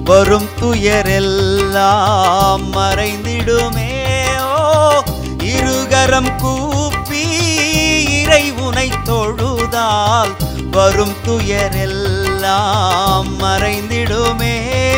வரும் துயரெல்லாம் மறைந்திடுமே ஓ இருகரம் கூப்பி இறை உனை தொழுதால் வரும் துயரெல்லாம் மறைந்திடுமே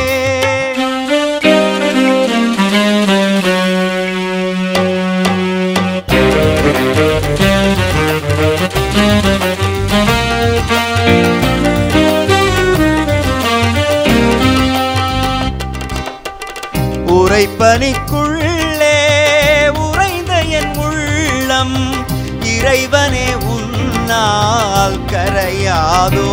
உரைப்பனிக்குள்ளே உறைந்த என் உள்ளம் இறைவனே உன்னால் கரையாதோ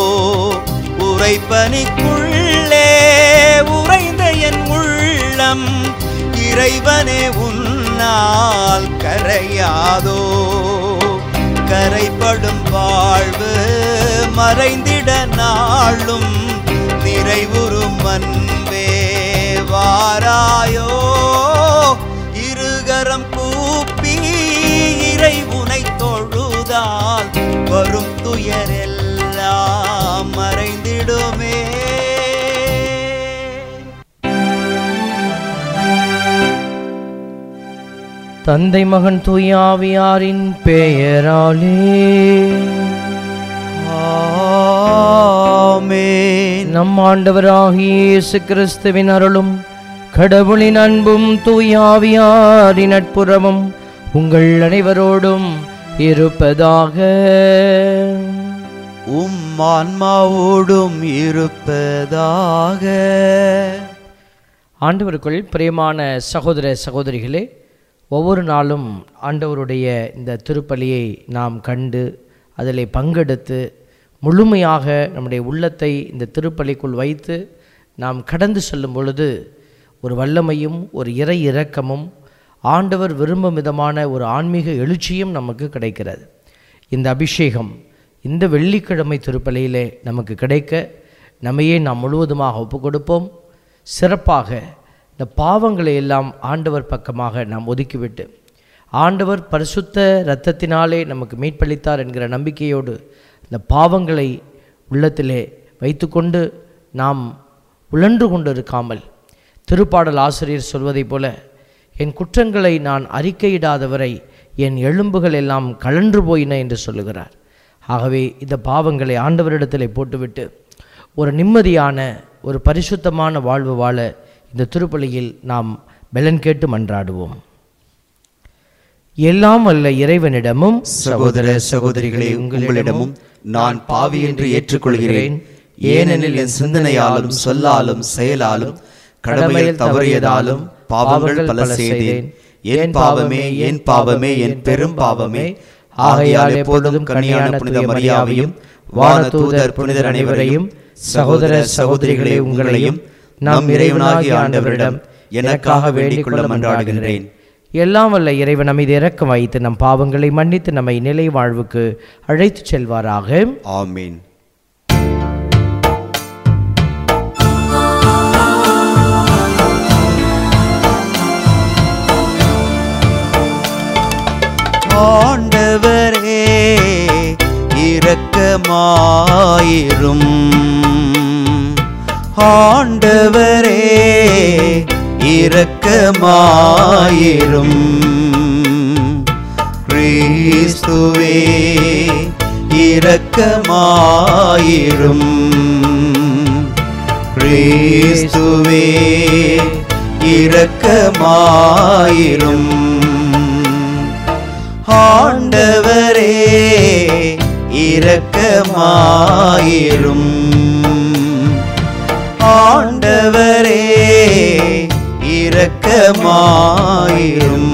உரைப்பனிக்குள்ளே உறைந்த என் உள்ளம் இறைவனே உன்னால் கரையாதோ கரைப்படும் வாழ்வு மறைந்திட நாளும் நிறைவுறும் அன்பே வாராயோ இருகரம் கூப்பி இறை உனை தொழுதால் வரும் துயரெல்லாம் மறைந்திடுமே தந்தை மகன் தூயாவியாரின் பெயராலே ஆமென் நம் ஆண்டவராகிய இயேசு கிறிஸ்துவின் அருளும் கடவுளின் அன்பும் தூயாவியாரின் நட்புறவும் உங்கள் அனைவரோடும் இருப்பதாக உம் ஆன்மாவோடும் இருப்பதாக ஆண்டவருக்குள் பிரியமான சகோதர சகோதரிகளே ஒவ்வொரு நாளும் ஆண்டவருடைய இந்த திருப்பலியை நாம் கண்டு அதில் பங்கெடுத்து முழுமையாக நம்முடைய உள்ளத்தை இந்த திருப்பலிக்குள் வைத்து நாம் கடந்து செல்லும் பொழுது ஒரு வல்லமையும் ஒரு இறை இரக்கமும் ஆண்டவர் விரும்பும் விதமான ஒரு ஆன்மீக எழுச்சியும் நமக்கு கிடைக்கிறது இந்த அபிஷேகம் இந்த வெள்ளிக்கிழமை திருப்பலியிலே நமக்கு கிடைக்க நம்மையே நாம் முழுவதுமாக ஒப்புக் கொடுப்போம் சிறப்பாக இந்த பாவங்களை எல்லாம் ஆண்டவர் பக்கமாக நாம் ஒதுக்கிவிட்டு ஆண்டவர் பரிசுத்த இரத்தத்தினாலே நமக்கு மீட்பளித்தார் என்கிற நம்பிக்கையோடு இந்த பாவங்களை உள்ளத்திலே வைத்துக்கொண்டு நாம் உழன்று கொண்டு இருக்காமல் திருப்பாடல் ஆசிரியர் சொல்வதைப் போல என் குற்றங்களை நான் அறிக்கையிடாதவரை என் எலும்புகள் எல்லாம் கழன்று போயின என்று சொல்லுகிறார் ஆகவே இந்த பாவங்களை ஆண்டவரிடத்திலே போட்டுவிட்டு ஒரு நிம்மதியான ஒரு பரிசுத்தமான வாழ்வு வாழ இந்த திருப்பலியில் நாம் பலன் கேட்டு மன்றாடுவோம் எல்லாம் வல்ல இறைவனிடமும் சகோதர சகோதரிகளே உங்களிடமும் நான் பாவி என்று ஏற்றுக்கொள்கிறேன் ஏனெனில் என் சிந்தனையாலும் சொல்லாலும் செயலாலும் கடமையில் தவறியதாலும் பாவங்கள் பல செய்தேன் என் பாவமே என் பாவமே என் பெரும் பாவமே ஆகையால் எப்பொழுதும் கன்னியான புனித மரியாவையும் வானதூதர் புனிதர் அனைவரையும் சகோதர சகோதரிகளே உங்களையும் நம் இறைவனாகிய ஆண்டவரிடம் எனக்காக வேண்டிக் கொள்ள மன்றாடுகின்றேன் எல்லாம் வல்ல இறைவன் நம்மை இறக்கம் வைத்து நம் பாவங்களை மன்னித்து நம்மை நிலை வாழ்வுக்கு அழைத்துச் செல்வாராக ஆமீன் ஆண்டவரே இரக்கமாயிரும் ஆண்டவரே இரக்கமாயிரும் கிறிஸ்துவே இரக்கமாயிரும் கிறிஸ்துவே இரக்கமாயிரும் ஆண்டவரே இரக்கமாயிரும் ஆண்டவரே இரக்கமாயிரும்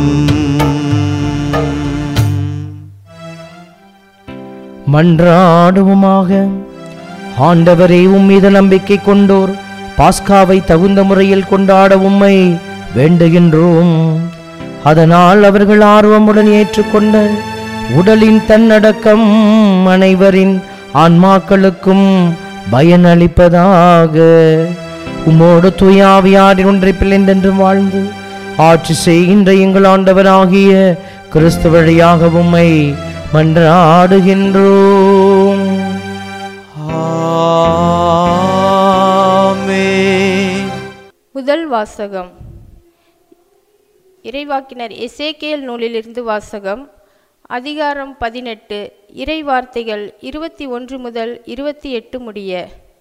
மன்றாடுவோமாக ஆண்டவரே உம் மீது நம்பிக்கை கொண்டோர் பாஸ்காவை தகுந்த முறையில் கொண்டாட உம்மை வேண்டுகின்றோம் அதனால் அவர்கள் ஆர்வமுடன் ஏற்றுக்கொண்ட உடலின் தன்னடக்கம் அனைவரின் ஆன்மாக்களுக்கும் பயனளிப்பதாக உமோடு தூயாவியாரின் ஒன்றை பிள்ளைந்தென்றும் வாழ்ந்து ஆட்சி செய்கின்ற எங்கள் ஆண்டவராகிய கிறிஸ்து வழியாக உம்மை மன்றாடுகின்றோம் ஆமென் வாசகம் இறைவாக்கினர் எசேக்கியேல் நூலிலிருந்து வாசகம் அதிகாரம் பதினெட்டு இறை வார்த்தைகள் இருபத்தி ஒன்று முதல் இருபத்தி எட்டு முடிய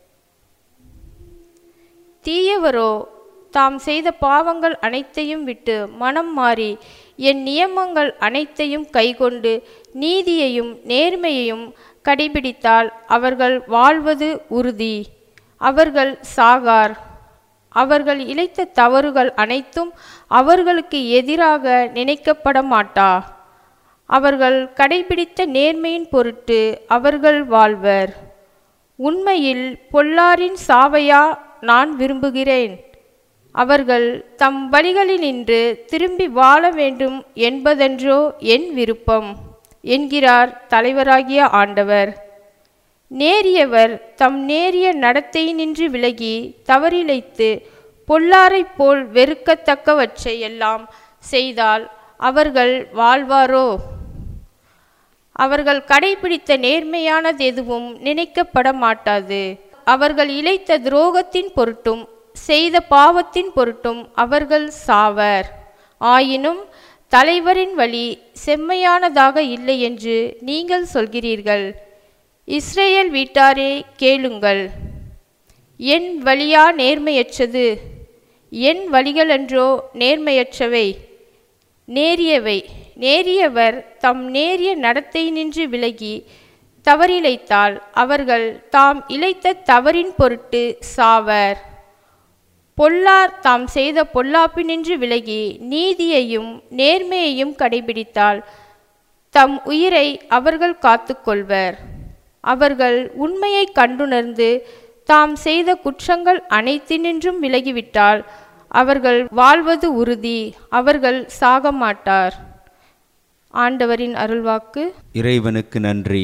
தீயவரோ தாம் செய்த பாவங்கள் அனைத்தையும் விட்டு மனம் மாறி என் நியமங்கள் அனைத்தையும் கைக்கொண்டு நீதியையும் நேர்மையையும் கடைபிடித்தால் அவர்கள் வாழ்வது உறுதி அவர்கள் சாகார் அவர்கள் இழைத்த தவறுகள் அனைத்தும் அவர்களுக்கு எதிராக நினைக்கப்பட மாட்டா அவர்கள் கடைபிடித்த நேர்மையின் பொருட்டு அவர்கள் வாழ்வர் உண்மையில் பொல்லாரின் சாவையா நான் விரும்புகிறேன் அவர்கள் தம் வழிகளினின்று திரும்பி வாழ வேண்டும் என்பதென்றோ என் விருப்பம் என்கிறார் தலைவராகிய ஆண்டவர் நேரியவர் தம் நேரிய நடத்தையினின்று விலகி தவறிழைத்து பொல்லாரைப் போல் வெறுக்கத்தக்கவற்றை எல்லாம் செய்தால் அவர்கள் வாழ்வாரோ அவர்கள் கடைபிடித்த நேர்மையானது எதுவும் நினைக்கப்பட மாட்டாது அவர்கள் இழைத்த துரோகத்தின் பொருட்டும் செய்த பாவத்தின் பொருட்டும் அவர்கள் சாவர் ஆயினும் தலைவரின் வழி செம்மையானதாக இல்லை என்று நீங்கள் சொல்கிறீர்கள் இஸ்ரேல் வீட்டாரே கேளுங்கள் என் வழியா நேர்மையற்றது என் வழிகளன்றோ நேர்மையற்றவை நேரியவை நேரியவர் தம் நேரிய நடத்தையினின்று விலகி தவறிழைத்தால் அவர்கள் தாம் இழைத்த தவறின் பொருட்டு சாவர் பொல்லார் தாம் செய்த பொல்லாப்பினின்று விலகி நீதியையும் நேர்மையையும் கடைபிடித்தால் தம் உயிரை அவர்கள் காத்துக்கொள்வர் அவர்கள் உண்மையை கண்டுணர்ந்து தாம் செய்த குற்றங்கள் அனைத்தினின்றும் விலகிவிட்டால் அவர்கள் வாழ்வது உறுதி அவர்கள் சாக மாட்டார் ஆண்டவரின் அருள்வாக்கு இறைவனுக்கு நன்றி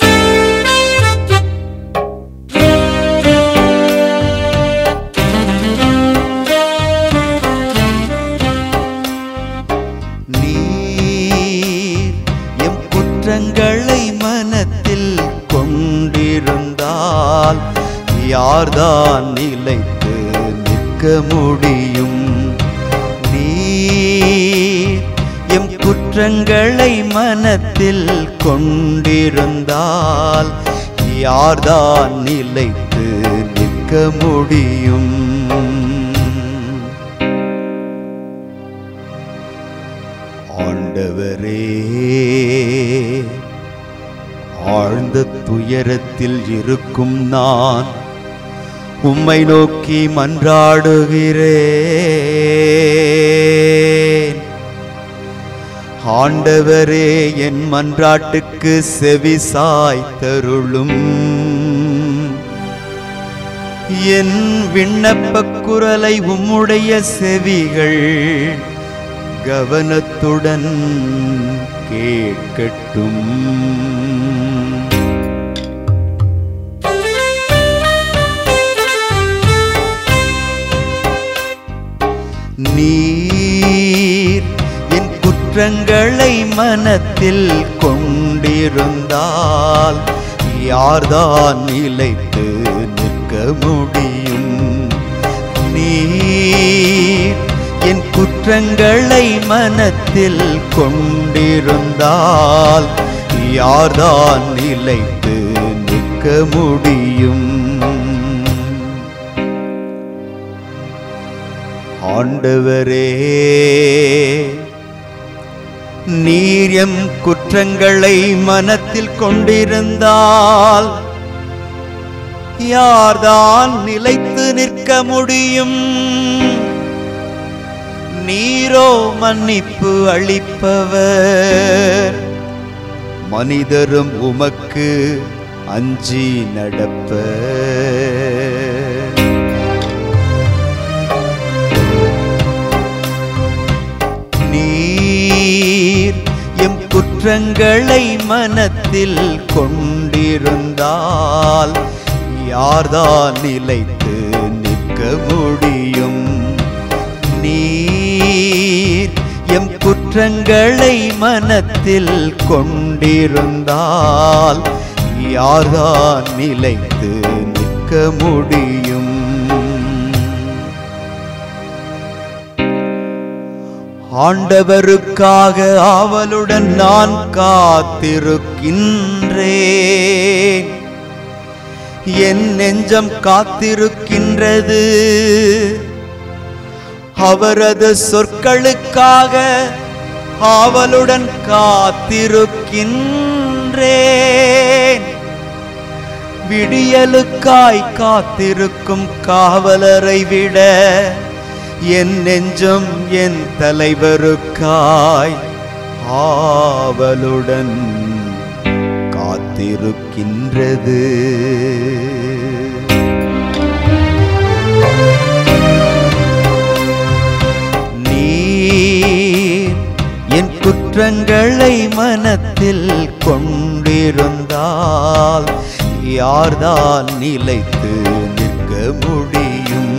நீர் எம் குற்றங்களை மனத்தில் கொண்டிருந்தால் யார்தான் நிலைத்து நிற்க முடியும் நீர் எம் குற்றங்களை மனத்தில் கொண்டிருந்தால் யார்தான் நிலைத்து நிற்க முடியும் ஆண்டவரே ஆழ்ந்த துயரத்தில் இருக்கும் நான் உம்மை நோக்கி மன்றாடுகிறேன் ஆண்டவரே என் மன்றாட்டுக்கு செவி சாய்த்தருளும் என் விண்ணப்பக் குரலை உம்முடைய செவிகள் கவனத்துடன் கேட்கட்டும் நீர் என் குற்றங்களை மனத்தில் கொண்டிருந்தால் யார்தான் நிலைத்து நிற்க முடியும் நீர் என் குற்றங்களை மனத்தில் கொண்டிருந்தால் யார்தான் நிலைத்து நிற்க முடியும் ஆண்டவரே நீர் எம் குற்றங்களை மனத்தில் கொண்டிருந்தால் யார்தான் நிலைத்து நிற்க முடியும் நீரோ மன்னிப்பு அளிப்பவர் மனிதரும் உமக்கு அஞ்சி நடப்பர் நீர் எம் குற்றங்களை மனத்தில் கொண்டிருந்தால் யார்தான் நிலைத்து நிற்க முடியும் நீர் எம் குற்றங்களை மனத்தில் கொண்டிருந்தால் யார்தான் நிலைத்து நிற்க முடியும் ஆண்டவருக்காக ஆவலுடன் நான் காத்திருக்கின்றேன் என் நெஞ்சம் காத்திருக்கின்றது அவரது சொற்களுக்காக ஆவலுடன் காத்திருக்கின்றேன் விடியலுக்காய் காத்திருக்கும் காவலரை விட என் நெஞ்சம் என் தலைவருக்காய் ஆவலுடன் காத்திருக்கின்றது நீர் என் குற்றங்களை மனத்தில் கொண்டிருந்தால் யார்தான் நிலைத்து நிற்க முடியும்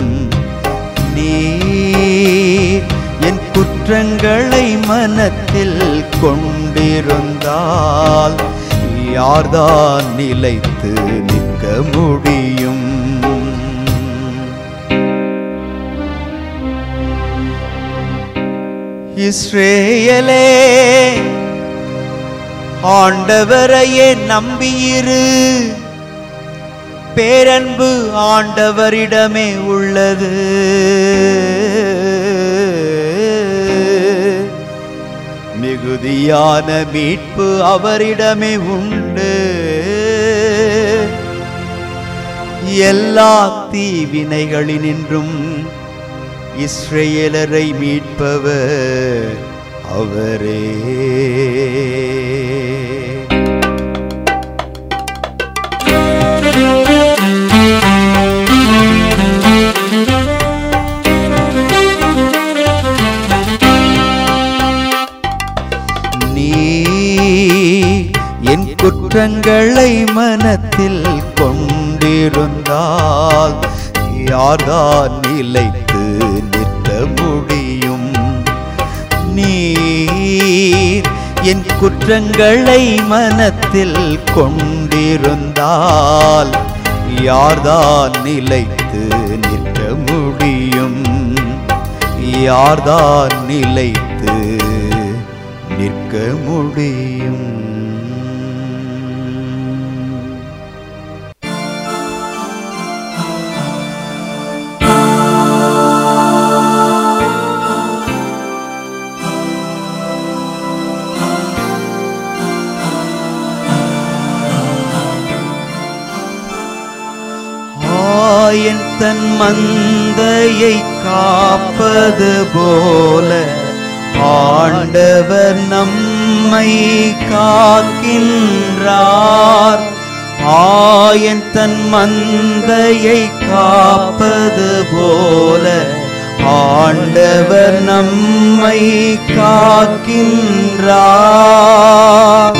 நீர் என் குற்றங்களை மனத்தில் கொண்டிருந்தால் யார்தான் நிலைத்து நிற்க முடியும் இஸ்ரேலே ஆண்டவரையே நம்பியிரு பேரன்பு ஆண்டவரிடமே உள்ளது மிகுதியான மீட்பு அவரிடமே உண்டு எல்லா தீவினைகளினின்றும் இஸ்ரேலரை மீட்பவர் அவரே நீ என் குற்றங்களை மனத்தில் கொண்டிருந்தால் யார்தான் நிலைத்து நிற்க முடியும் நீர் என் குற்றங்களை மனத்தில் கொண்டிருந்தால் யார்தான் நிலைத்து நிற்க முடியும் யார்தான் நிலைத்து நிற்க முடியும் ஆயன் தன் மந்தையை காப்பது போல ஆண்டவர் நம்மை காக்கின்றார் ஆயன் தன் மந்தையை காப்பது போல ஆண்டவர் நம்மை காக்கின்றார்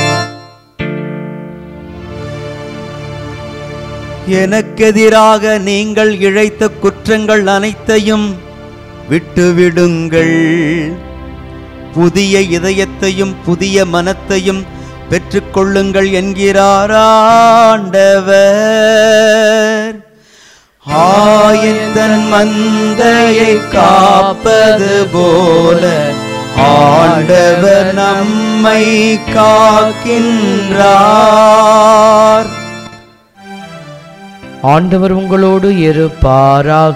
எனக்கெதிராக நீங்கள் இழைத்த குற்றங்கள் அனைத்தையும் விட்டுவிடுங்கள் புதிய இதயத்தையும் புதிய மனத்தையும் பெற்றுக்கொள்ளுங்கள் என்கிறார் ஆண்டவர் ஆயின் தன் மந்தையை காப்பது போல ஆண்டவர் நம்மை காக்கின்றார் ஆண்டவர் உங்களோடு இருப்பாராக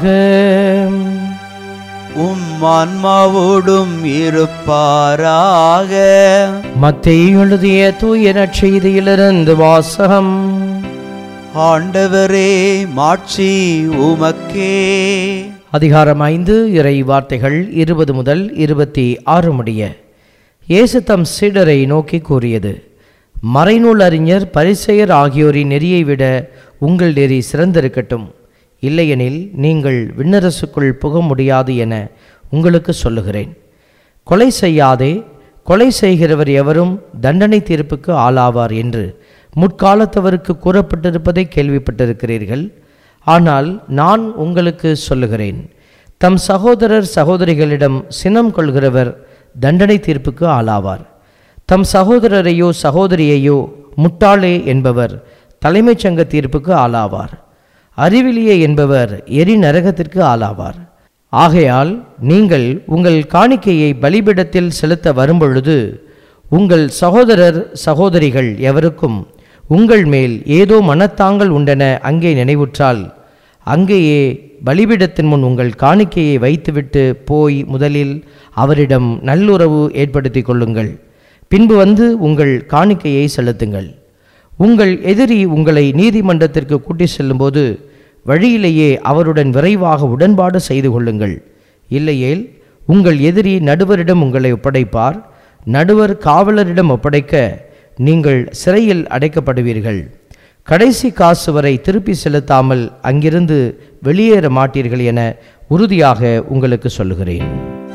உம் ஆன்மாவோடும் இருப்பாராக மத்தேயு எழுதிய தூய நற்செய்தியிலிருந்து வாசகம் ஆண்டவரே மாட்சி உமக்கே அதிகாரம் ஐந்து இறை வார்த்தைகள் இருபது முதல் இருபத்தி ஆறு முடிய இயேசு தம் சீடரை நோக்கி கூறியது மறைநூல் அறிஞர் பரிசெயர் ஆகியோரின் நெறியை விட உங்கள் நெறி சிறந்திருக்கட்டும் இல்லையெனில் நீங்கள் விண்ணரசுக்குள் புக முடியாது என உங்களுக்கு சொல்லுகிறேன் கொலை செய்யாதே கொலை செய்கிறவர் எவரும் தண்டனை தீர்ப்புக்கு ஆளாவார் என்று முற்காலத்தவருக்கு கூறப்பட்டிருப்பதை கேள்விப்பட்டிருக்கிறீர்கள் ஆனால் நான் உங்களுக்கு சொல்லுகிறேன் தம் சகோதரர் சகோதரிகளிடம் சினம் கொள்கிறவர் தண்டனை தீர்ப்புக்கு ஆளாவார் தம் சகோதரரையோ சகோதரியையோ முட்டாளே என்பவர் தலைமைச் சங்க தீர்ப்புக்கு ஆளாவார் அறிவிலியே என்பவர் எரி நரகத்திற்கு ஆளாவார் ஆகையால் நீங்கள் உங்கள் காணிக்கையை பலிபீடத்தில் செலுத்த வரும்பொழுது உங்கள் சகோதரர் சகோதரிகள் எவருக்கும் உங்கள் மேல் ஏதோ மனத்தாங்கள் உண்டென அங்கே நினைவுற்றால் அங்கேயே பலிபீடத்தின் முன் உங்கள் காணிக்கையை வைத்துவிட்டு போய் முதலில் அவரிடம் நல்லுறவு ஏற்படுத்தி கொள்ளுங்கள் பின்பு வந்து உங்கள் காணிக்கையை செலுத்துங்கள் உங்கள் எதிரி உங்களை நீதிமன்றத்திற்கு கூட்டி செல்லும்போது வழியிலேயே அவருடன் விரைவாக உடன்பாடு செய்து கொள்ளுங்கள் இல்லையேல் உங்கள் எதிரி நடுவரிடம் உங்களை ஒப்படைப்பார் நடுவர் காவலரிடம் ஒப்படைக்க நீங்கள் சிறையில் அடைக்கப்படுவீர்கள் கடைசி காசு வரை திருப்பி செலுத்தாமல் அங்கிருந்து வெளியேற மாட்டீர்கள் என உறுதியாக உங்களுக்கு சொல்லுகிறேன்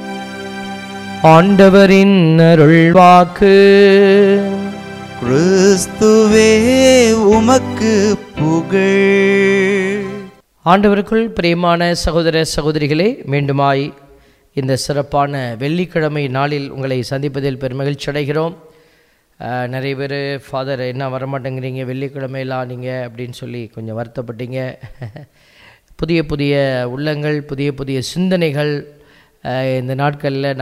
ஆண்டவரின் அருள்வாக்கு கிறிஸ்துவே உமக்கு புகழ் ஆண்டவருக்குள் பிரியமான சகோதர சகோதரிகளே மீண்டுமாய் இந்த சிறப்பான வெள்ளிக்கிழமை நாளில் உங்களை சந்திப்பதில் பெருமகிழ்ச்சி அடைகிறோம் அஹ், நிறைய பேர் ஃபாதர் என்ன வரமாட்டேங்கிறீங்க வெள்ளிக்கிழமையெல்லாம் நீங்கள் அப்படின்னு சொல்லி கொஞ்சம் வருத்தப்பட்டீங்க புதிய புதிய உள்ளங்கள் புதிய புதிய சிந்தனைகள் அஹ், இந்த நாட்களில்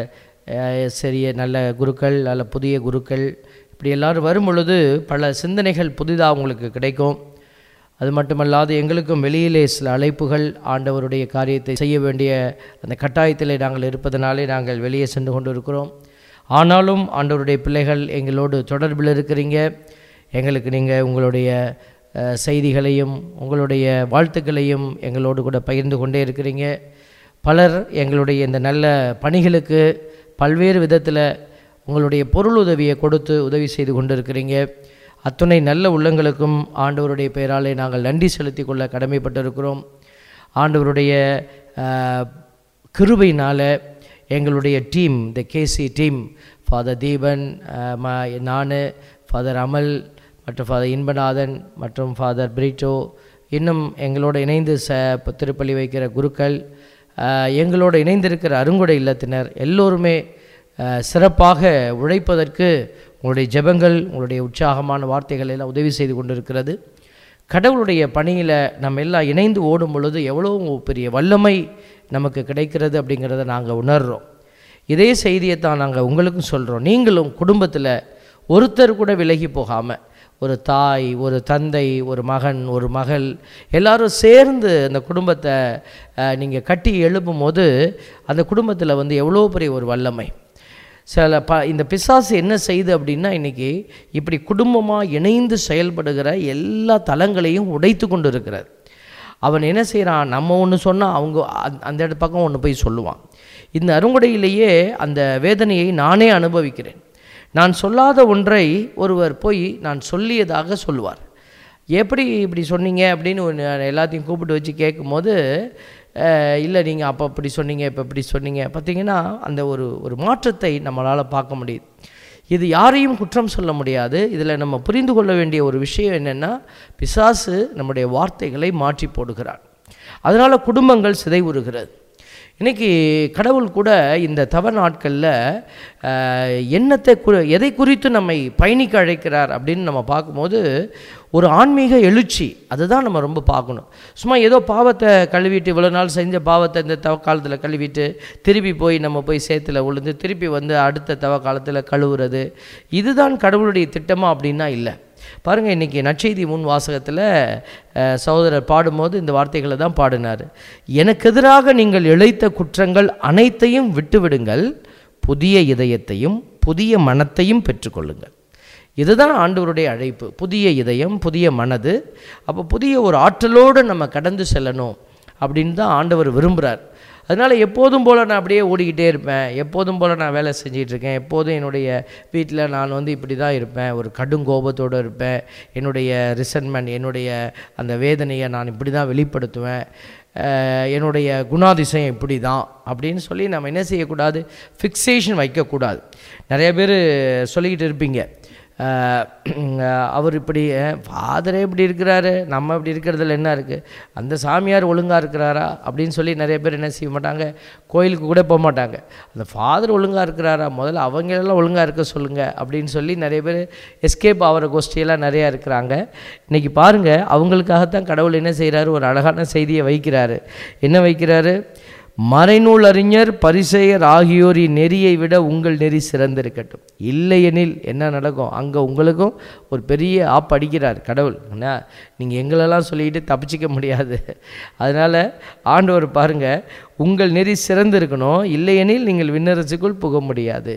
நாங்கள் சரிய நல்ல குருக்கள் நல்ல புதிய குருக்கள் இப்படி எல்லாரும் வரும் பொழுது பல சிந்தனைகள் புதிதாக உங்களுக்கு கிடைக்கும் அது மட்டுமல்லாது எங்களுக்கும் வெளியிலே சில அழைப்புகள் ஆண்டவருடைய காரியத்தை செய்ய வேண்டிய அந்த கட்டாயத்திலே நாங்கள் இருப்பதனாலே நாங்கள் வெளியே சென்று கொண்டு இருக்கிறோம் ஆனாலும் ஆண்டவருடைய பிள்ளைகள் எங்களோடு தொடர்பில் இருக்கிறீங்க எங்களுக்கு நீங்கள் உங்களுடைய அஹ், செய்திகளையும் உங்களுடைய வாழ்த்துக்களையும் எங்களோடு கூட பகிர்ந்து கொண்டே இருக்கிறீங்க பலர் எங்களுடைய இந்த நல்ல பணிகளுக்கு பல்வேறு விதத்தில் உங்களுடைய பொருள் உதவியை கொடுத்து உதவி செய்து கொண்டிருக்கிறீங்க அத்துணை நல்ல உள்ளங்களுக்கும் ஆண்டவருடைய பெயராலே நாங்கள் நன்றி செலுத்தி கொள்ள கடமைப்பட்டிருக்கிறோம் ஆண்டவருடைய அஹ், கிருபையினால எங்களுடைய டீம் இந்த கேசி டீம் ஃபாதர் தீபன் நான் ஃபாதர் அமல் மற்றும் ஃபாதர் இன்பநாதன் மற்றும் ஃபாதர் பிரிட்டோ இன்னும் எங்களோடு இணைந்து ச திருப்பலி வைக்கிற குருக்கள் அஹ், எங்களோடு இணைந்திருக்கிற அருங்குடை இல்லத்தினர் எல்லோருமே அஹ், சிறப்பாக உழைப்பதற்கு உங்களுடைய ஜெபங்கள் உங்களுடைய உற்சாகமான வார்த்தைகள் எல்லாம் உதவி செய்து கொண்டிருக்கிறது கடவுளுடைய பணியில் நம்ம எல்லாம் இணைந்து ஓடும் பொழுது எவ்வளோ பெரிய வல்லமை நமக்கு கிடைக்கிறது அப்படிங்கிறத நாங்கள் உணர்கிறோம் இதே செய்தியை தான் நாங்கள் உங்களுக்கும் சொல்கிறோம் நீங்களும் குடும்பத்தில் ஒருத்தர் கூட விலகி போகாமல் ஒரு தாய் ஒரு தந்தை ஒரு மகன் ஒரு மகள் எல்லாரும் சேர்ந்து அந்த குடும்பத்தை நீங்கள் கட்டி எழுப்பும் போது அந்த குடும்பத்தில் வந்து எவ்வளோ பெரிய ஒரு வல்லமை சில ப இந்த பிசாசு என்ன செய்யுது அப்படின்னா இன்றைக்கி இப்படி குடும்பமாக இணைந்து செயல்படுகிற எல்லா தலங்களையும் உடைத்து கொண்டு இருக்கிறார் அவன் என்ன செய்கிறான் நம்ம ஒன்று சொன்னால் அவங்க அந்த- அந்த இடத்து பக்கம் ஒன்று போய் சொல்லுவான் இந்த அருங்குடையிலேயே அந்த வேதனையை நானே அனுபவிக்கிறேன் நான் சொல்லாத ஒன்றை ஒருவர் போய் நான் சொல்லியதாக சொல்லுவார் எப்படி இப்படி சொன்னீங்க அப்படின்னு ஒன்று எல்லாத்தையும் கூப்பிட்டு வச்சு கேட்கும்போது அஹ், இல்லை நீங்கள் அப்போ அப்படி சொன்னீங்க இப்போ இப்படி சொன்னீங்க பார்த்தீங்கன்னா அந்த ஒரு ஒரு மாற்றத்தை நம்மளால் பார்க்க முடியுது இது யாரையும் குற்றம் சொல்ல முடியாது இதில் நம்ம புரிந்து கொள்ள வேண்டிய ஒரு விஷயம் என்னென்னா பிசாசு நம்முடைய வார்த்தைகளை மாற்றி போடுகிறான் அதனால் குடும்பங்கள் சிதைவுறுகிறது இன்னைக்கு கடவுள் கூட இந்த தவ நாட்களில் எண்ணத்தை கு எதை குறித்து நம்மை பயணிக்க அழைக்கிறார் அப்படின்னு நம்ம பார்க்கும்போது ஒரு ஆன்மீக எழுச்சி அதுதான் நம்ம ரொம்ப பார்க்கணும் சும்மா ஏதோ பாவத்தை கழுவிட்டு இவ்வளோ நாள் செஞ்ச பாவத்தை இந்த தவ காலத்தில் கழுவிட்டு திருப்பி போய் நம்ம போய் சேத்துல விழுந்து திருப்பி வந்து அடுத்த தவ காலத்தில் கழுவுறது இதுதான் கடவுளுடைய திட்டமா அப்படின்னா இல்லை பாருங்கள் இன்றைக்கி நற்செய்தி முன் வாசகத்தில் அஹ், சகோதரர் பாடும்போது இந்த வார்த்தைகளை தான் பாடினார் எனக்கு எதிராக நீங்கள் இழைத்த குற்றங்கள் அனைத்தையும் விட்டுவிடுங்கள் புதிய இதயத்தையும் புதிய மனத்தையும் பெற்றுக்கொள்ளுங்கள் இதுதான் ஆண்டவருடைய அழைப்பு புதிய இதயம் புதிய மனது அப்போ புதிய ஒரு ஆற்றலோடு நம்ம கடந்து செல்லணும் அப்படின்னு தான் ஆண்டவர் விரும்புகிறார் அதனால் எப்போதும் போல் நான் அப்படியே ஓடிக்கிட்டே இருப்பேன் எப்போதும் போல் நான் வேலை செஞ்சிட்டு இருக்கேன் எப்போதும் என்னுடைய வீட்டில் நான் வந்து இப்படி தான் இருப்பேன் ஒரு கடும் கோபத்தோடு இருப்பேன் என்னுடைய ரிசன்மெண்ட் என்னுடைய அந்த வேதனையை நான் இப்படி தான் வெளிப்படுத்துவேன் அஹ் என்னுடைய குணாதிசயம் இப்படி தான் அப்படின்னு சொல்லி நம்ம என்ன செய்யக்கூடாது ஃபிக்ஸேஷன் வைக்கக்கூடாது நிறைய பேர் சொல்லிக்கிட்டு இருப்பீங்க அஹ் அவர் இப்படி ஃபாதரே இப்படி இருக்கிறாரு நம்ம இப்படி இருக்கிறதுல என்ன இருக்குது அந்த சாமியார் ஒழுங்காக இருக்கிறாரா அப்படின்னு சொல்லி நிறைய பேர் என்ன செய்ய மாட்டாங்க கோயிலுக்கு கூட போக மாட்டாங்க அந்த ஃபாதர் ஒழுங்காக இருக்கிறாரா முதல்ல அவங்க எல்லாம் ஒழுங்காக இருக்க சொல்லுங்கள் அப்படின்னு சொல்லி நிறைய பேர் எஸ்கேப் ஆகிற கோஷ்டியெல்லாம் நிறையா இருக்கிறாங்க இன்றைக்கி பாருங்கள் அவங்களுக்காகத்தான் கடவுள் என்ன செய்கிறாரு ஒரு அழகான செய்தியை வைக்கிறாரு என்ன வைக்கிறாரு மறைநூல் அறிஞர் பரிசெயர் ஆகியோரின் நெறியை விட உங்கள் நெறி சிறந்திருக்கட்டும் இல்லையெனில் என்ன நடக்கும் அங்கே உங்களுக்கும் ஒரு பெரிய ஆப் அடிக்கிறார் கடவுள் என்ன நீங்கள் எங்களெல்லாம் சொல்லிக்கிட்டு தப்பிச்சிக்க முடியாது அதனால் ஆண்டவர் பாருங்கள் உங்கள் நெறி சிறந்திருக்கணும் இல்லையெனில் நீங்கள் விண்ணரசுக்குள் புக முடியாது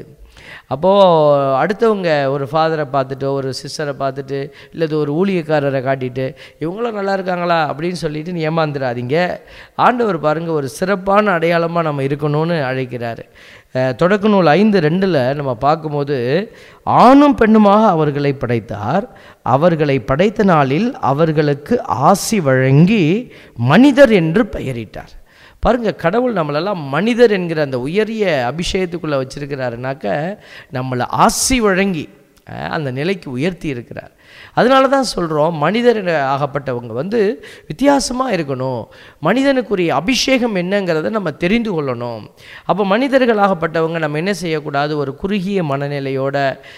அப்போது அடுத்தவங்க ஒரு ஃபாதரை பார்த்துட்டு ஒரு சிஸ்டரை பார்த்துட்டு இல்லது ஒரு ஊழியக்காரரை காட்டிட்டு இவங்களும் நல்லா இருக்காங்களா அப்படின்னு சொல்லிட்டு நீ ஏமாந்துடாதீங்க ஆண்டவர் பாருங்கள் ஒரு சிறப்பான அடையாளமாக நம்ம இருக்கணும்னு அழைக்கிறாரு அஹ், தொடக்க நூல் ஐந்து ரெண்டில் நம்ம பார்க்கும்போது ஆணும் பெண்ணுமாக அவர்களை படைத்தார் அவர்களை படைத்த நாளில் அவர்களுக்கு ஆசி வழங்கி மனிதர் என்று பெயரிட்டார் பாருங்க கடவுள் நம்மளெல்லாம் மனிதர் என்கிற அந்த உயரிய அபிஷேகத்துக்குள்ளே வச்சிருக்கிறாருனாக்க நம்மளை ஆசி வழங்கி அஹ், அந்த நிலைக்கு உயர்த்தி இருக்கிறார் அதனால தான் சொல்கிறோம் மனிதர் என ஆகப்பட்டவங்க வந்து வித்தியாசமாக இருக்கணும் மனிதனுக்குரிய அபிஷேகம் என்னங்கிறத நம்ம தெரிந்து கொள்ளணும் அப்போ மனிதர்களாகப்பட்டவங்க நம்ம என்ன செய்யக்கூடாது ஒரு குறுகிய மனநிலையோட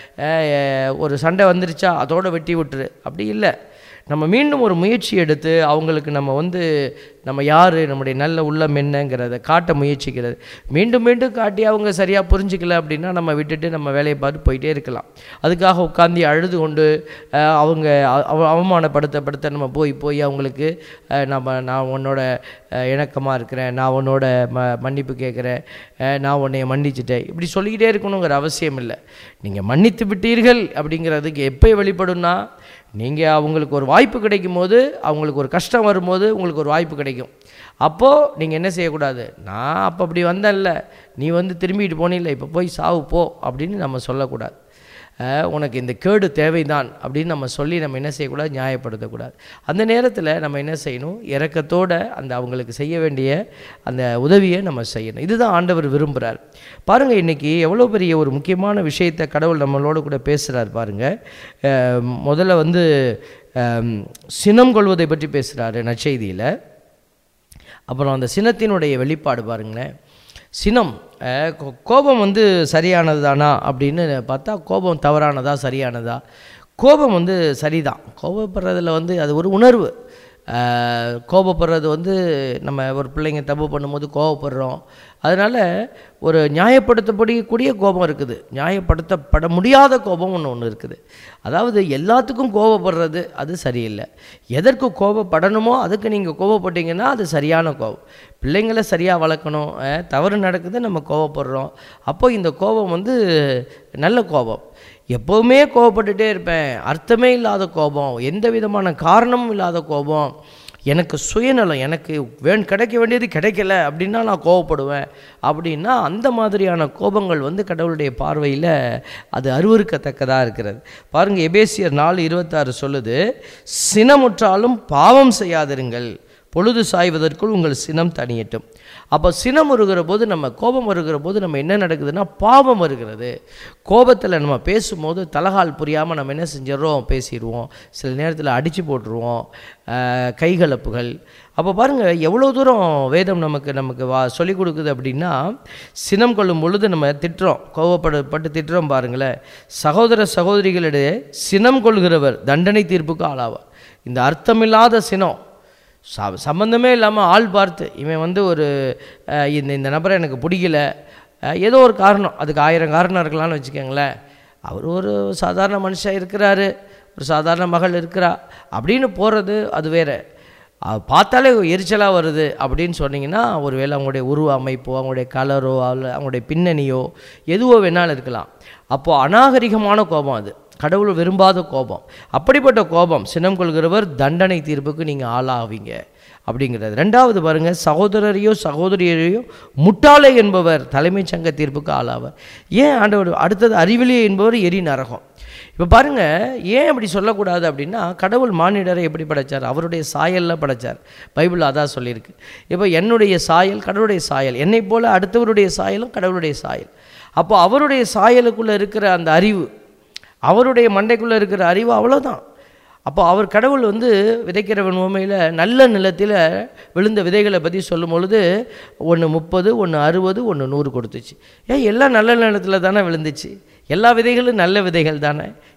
அஹ், ஒரு சண்டை வந்துருச்சா அதோட வெட்டி விட்டுரு அப்படி இல்லை நம்ம மீண்டும் ஒரு முயற்சி எடுத்து அவங்களுக்கு நம்ம வந்து நம்ம யார் நம்முடைய நல்ல உள்ளம் என்னங்கிறத காட்ட முயற்சிக்கிறது மீண்டும் மீண்டும் காட்டி அவங்க சரியாக புரிஞ்சிக்கல அப்படின்னா நம்ம விட்டுட்டு நம்ம வேலையை பார்த்து போயிட்டே இருக்கலாம் அதுக்காக உட்காந்து அழுது கொண்டு அஹ், அவங்க அ- அவ- அவமானப்படுத்தப்படுத்த நம்ம போய் போய் அவங்களுக்கு அஹ், நம்ம நான் உன்னோட இணக்கமாக இருக்கிறேன் நான் உன்னோட ம மன்னிப்பு கேட்குறேன் அஹ், நான் உன்னைய மன்னிச்சிட்டேன் இப்படி சொல்லிக்கிட்டே இருக்கணுங்கிற அவசியம் இல்லை நீங்கள் மன்னித்து விட்டீர்கள் அப்படிங்கிறதுக்கு எப்போ வெளிப்படும்னா நீங்கள் அவங்களுக்கு ஒரு வாய்ப்பு கிடைக்கும் போது அவங்களுக்கு ஒரு கஷ்டம் வரும்போது உங்களுக்கு ஒரு வாய்ப்பு கிடைக்கும் அப்போது நீங்கள் என்ன செய்யக்கூடாது நான் அப்போ அப்படி வந்தேன்ல நீ வந்து திரும்பிட்டு போனில்ல இப்போ போய் சாவு போ அப்படின்னு நம்ம சொல்லக்கூடாது அஹ், உனக்கு இந்த கேடு தேவைதான் அப்படின்னு நம்ம சொல்லி நம்ம என்ன செய்யக்கூடாது நியாயப்படுத்தக்கூடாது அந்த நேரத்தில் நம்ம என்ன செய்யணும் இரக்கத்தோட அந்த அவங்களுக்கு செய்ய வேண்டிய அந்த உதவியை நம்ம செய்யணும் இதுதான் ஆண்டவர் விரும்புகிறார் பாருங்கள் இன்றைக்கி எவ்வளோ பெரிய ஒரு முக்கியமான விஷயத்தை கடவுள் நம்மளோட கூட பேசுகிறார் பாருங்கள் அஹ், முதல்ல வந்து அஹ், சினம் கொள்வதை பற்றி பேசுகிறாரு நற்செய்தியில் அப்புறம் அந்த சினத்தினுடைய வெளிப்பாடு பாருங்களேன் சினம் அஹ், கோ- கோபம் வந்து சரியானது தானா அப்படின்னு பார்த்தா கோபம் தவறானதா சரியானதா கோபம் வந்து சரிதான் கோபப்படுறதுல வந்து அது ஒரு உணர்வு அஹ், கோபப்படுறது வந்து நம்ம ஒரு பிள்ளைங்க தப்பு பண்ணும்போது கோபப்படுறோம் அதனால் ஒரு நியாயப்படுத்தப்படக்கூடிய கோபம் இருக்குது நியாயப்படுத்தப்பட முடியாத கோபம் ஒன்று ஒன்று இருக்குது அதாவது எல்லாத்துக்கும் கோபப்படுறது அது சரியில்லை எதற்கு கோபப்படணுமோ அதுக்கு நீங்கள் கோபப்பட்டீங்கன்னா அது சரியான கோபம் பிள்ளைங்களை சரியாக வளர்க்கணும் அஹ், தவறு நடக்குது நம்ம கோபப்படுறோம் அப்போ இந்த கோபம் வந்து நல்ல கோபம் எப்போவுமே கோபப்பட்டுட்டே இருப்பேன் அர்த்தமே இல்லாத கோபம் எந்த விதமான காரணமும் இல்லாத கோபம் எனக்கு சுயநலம் எனக்கு வேண் கிடைக்க வேண்டியது கிடைக்கல அப்படின்னா நான் கோவப்படுவேன் அப்படின்னா அந்த மாதிரியான கோபங்கள் வந்து கடவுளுடைய பார்வையில் அது அருவருக்கத்தக்கதாக இருக்கிறது பாருங்கள் எபேசியர் நாலு இருபத்தாறு சொல்லுது சினமுற்றாலும் பாவம் செய்யாதிருங்கள் பொழுது சாய்வதற்குள் உங்கள் சினம் தணியட்டும் அப்போ சினம் வருகிற போது நம்ம கோபம் வருகிற போது நம்ம என்ன நடக்குதுன்னா பாவம் வருகிறது கோபத்தில் நம்ம பேசும்போது தலகால் புரியாமல் நம்ம என்ன செஞ்சிடறோம் பேசிடுவோம் சில நேரத்தில் அடித்து போட்டுருவோம் ஆஹ், கைகலப்புகள் அப்போ பாருங்கள் எவ்வளோ தூரம் வேதம் நமக்கு நமக்கு வா சொல்லிக் கொடுக்குது அப்படின்னா சினம் கொள்ளும் பொழுது நம்ம திட்டுறோம் கோவப்பட பட்டு திட்டுறோம் பாருங்களேன் சகோதர சகோதரிகளிடையே சினம் கொள்கிறவர் தண்டனை தீர்ப்புக்கு ஆளாவார் இந்த அர்த்தமில்லாத சினம் ச சம்மந்தமே இல்லாமல் ஆள் பார்த்து இவன் வந்து ஒரு அஹ், இந்த இந்த நபரை எனக்கு பிடிக்கல அஹ், ஏதோ ஒரு காரணம் அதுக்கு ஆயிரம் காரணம் இருக்கலாம்னு வச்சுக்கோங்களேன் அவர் ஒரு சாதாரண மனுஷன் இருக்கிறாரு ஒரு சாதாரண மகள் இருக்கிறா அப்படின்னு போகிறது அது வேறு அது பார்த்தாலே எரிச்சலாக வருது அப்படின்னு சொன்னீங்கன்னா ஒருவேளை அவங்களுடைய உருவ அமைப்போ அவங்களுடைய கலரோ அல்ல அவங்களுடைய பின்னணியோ எதுவோ வேணாலும் இருக்கலாம் அப்போது அநாகரிகமான கோபம் அது கடவுள் விரும்பாத கோபம் அப்படிப்பட்ட கோபம் சினம் கொள்கிறவர் தண்டனை தீர்ப்புக்கு நீங்கள் ஆளாவீங்க அப்படிங்கிறது ரெண்டாவது பாருங்கள் சகோதரரையோ சகோதரியரையோ முட்டாளை என்பவர் தலைமைச் சங்க தீர்ப்புக்கு ஆளாவார் ஏன் ஆண்டவர் அடுத்தது அறிவிலியே என்பவர் எரி நரகம் இப்போ பாருங்கள் ஏன் அப்படி சொல்லக்கூடாது அப்படின்னா கடவுள் மானிடரை எப்படி படைச்சார் அவருடைய சாயலில் படைச்சார் பைபிள் அதான் சொல்லியிருக்கு இப்போ என்னுடைய சாயல் கடவுளுடைய சாயல் என்னை போல அடுத்தவருடைய சாயலும் கடவுளுடைய சாயல் அப்போ அவருடைய சாயலுக்குள்ளே இருக்கிற அந்த அறிவு அவருடைய மண்டைக்குள்ளே இருக்கிற அறிவு அவ்வளோதான் அப்போ அவர் கடவுள் வந்து விதைக்கிறவன் உண்மையில் நல்ல நிலத்தில் விழுந்த விதைகளை பற்றி சொல்லும் பொழுது ஒன்று முப்பது ஒன்று அறுபது ஒன்று நூறு கொடுத்துச்சு ஏன் எல்லாம் நல்ல நிலத்தில் தானே விழுந்துச்சு எல்லா விதைகளும் நல்ல விதைகள் தானே